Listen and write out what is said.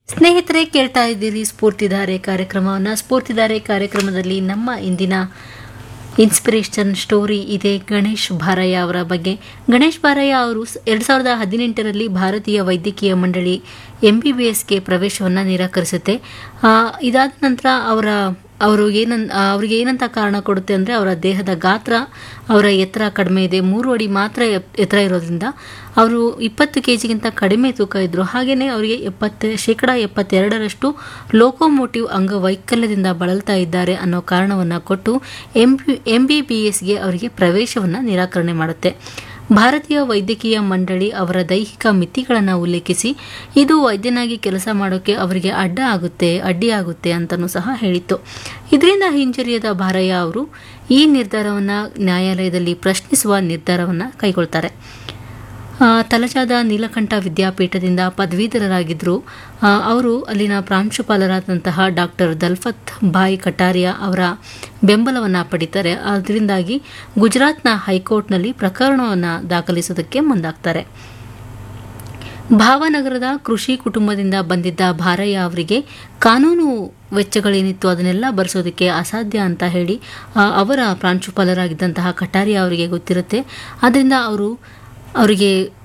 ಸ್ನೇಹಿತರೆ ಕೇಳ್ತಾ ಇದ್ದೀರಿ ಸ್ಫೂರ್ತಿಧಾರೆ ಕಾರ್ಯಕ್ರಮವನ್ನು ಸ್ಫೂರ್ತಿಧಾರೆ ಕಾರ್ಯಕ್ರಮದಲ್ಲಿ ನಮ್ಮ ಇಂದಿನ ಇನ್ಸ್ಪಿರೇಷನ್ ಸ್ಟೋರಿ ಇದೆ ಗಣೇಶ್ ಬಾರಯ್ಯ ಅವರ ಬಗ್ಗೆ ಗಣೇಶ್ ಬಾರಯ್ಯ ಅವರು ಎರಡು ಸಾವಿರದ ಹದಿನೆಂಟರಲ್ಲಿ ಭಾರತೀಯ ವೈದ್ಯಕೀಯ ಮಂಡಳಿ ಎಂ ಬಿ ಬಿ ಎಸ್ಗೆ ಪ್ರವೇಶವನ್ನು ನಿರಾಕರಿಸುತ್ತೆ ಆ, ಇದಾದ ನಂತರ ಅವರ ಅವರು ಏನನ್ ಆ, ಅವ್ರಿಗೆ ಏನಂತ ಕಾರಣ ಕೊಡುತ್ತೆ ಅಂದರೆ ಅವರ ದೇಹದ ಗಾತ್ರ ಅವರ ಎತ್ತರ ಕಡಿಮೆ ಇದೆ ಮೂರು ಅಡಿ ಮಾತ್ರ ಎಪ್- ಎತ್ತರ ಇರೋದ್ರಿಂದ ಅವರು ಇಪ್ಪತ್ತು ಕೆ ಜಿಗಿಂತ ಕಡಿಮೆ ತೂಕ ಇದ್ದರು ಹಾಗೆಯೇ ಅವರಿಗೆ ಎಪ್ಪತ್ತು ಶೇಕಡ ಎಪ್ಪತ್ತೆರಡರಷ್ಟು ಲೋಕೋಮೋಟಿವ್ ಅಂಗವೈಕಲ್ಯದಿಂದ ಬಳಲ್ತಾ ಇದ್ದಾರೆ ಅನ್ನೋ ಕಾರಣವನ್ನು ಕೊಟ್ಟು ಎಂ ಎಂ ಬಿ ಬಿ ಎಸ್ಗೆ ಅವರಿಗೆ ಪ್ರವೇಶವನ್ನು ನಿರಾಕರಣೆ ಮಾಡುತ್ತೆ ಭಾರತೀಯ ವೈದ್ಯಕೀಯ ಮಂಡಳಿ ಅವರ ದೈಹಿಕ ಮಿತಿಗಳನ್ನು ಉಲ್ಲೇಖಿಸಿ ಇದು ವೈದ್ಯನಾಗಿ ಕೆಲಸ ಮಾಡೋಕ್ಕೆ ಅವರಿಗೆ ಅಡ್ಡ ಆಗುತ್ತೆ ಅಡ್ಡಿ ಆಗುತ್ತೆ ಅಂತಲೂ ಸಹ ಹೇಳಿತ್ತು ಇದರಿಂದ ಹಿಂಜರಿಯದ ಭಾರಯ್ಯ ಅವರು ಈ ನಿರ್ಧಾರವನ್ನು ನ್ಯಾಯಾಲಯದಲ್ಲಿ ಪ್ರಶ್ನಿಸುವ ನಿರ್ಧಾರವನ್ನು ಕೈಗೊಳ್ತಾರೆ ಆ, ತಲಚಾದ ನೀಲಕಂಠ ವಿದ್ಯಾಪೀಠದಿಂದ ಪದವೀಧರರಾಗಿದ್ದರು ಆ, ಅವರು ಅಲ್ಲಿನ ಪ್ರಾಂಶುಪಾಲರಾದಂತಹ ಡಾಕ್ಟರ್ ದಲ್ಫತ್ ಭಾಯ್ ಕಟಾರಿಯಾ ಅವರ ಬೆಂಬಲವನ್ನು ಪಡಿತಾರೆ ಅದರಿಂದಾಗಿ ಗುಜರಾತ್ನ ಹೈಕೋರ್ಟ್ನಲ್ಲಿ ಪ್ರಕರಣವನ್ನು ದಾಖಲಿಸುವುದಕ್ಕೆ ಮುಂದಾಗ್ತಾರೆ ಭಾವನಗರದ ಕೃಷಿ ಕುಟುಂಬದಿಂದ ಬಂದಿದ್ದ ಭಾರಯ್ಯ ಅವರಿಗೆ ಕಾನೂನು ವೆಚ್ಚಗಳೇನಿತ್ತು ಅದನ್ನೆಲ್ಲ ಭರಿಸೋದಕ್ಕೆ ಅಸಾಧ್ಯ ಅಂತ ಹೇಳಿ ಆ, ಅವರ ಪ್ರಾಂಶುಪಾಲರಾಗಿದ್ದಂತಹ ಕಟಾರಿಯಾ ಅವರಿಗೆ ಗೊತ್ತಿರುತ್ತೆ ಆದ್ದರಿಂದ ಅವರು ಅವರಿಗೆ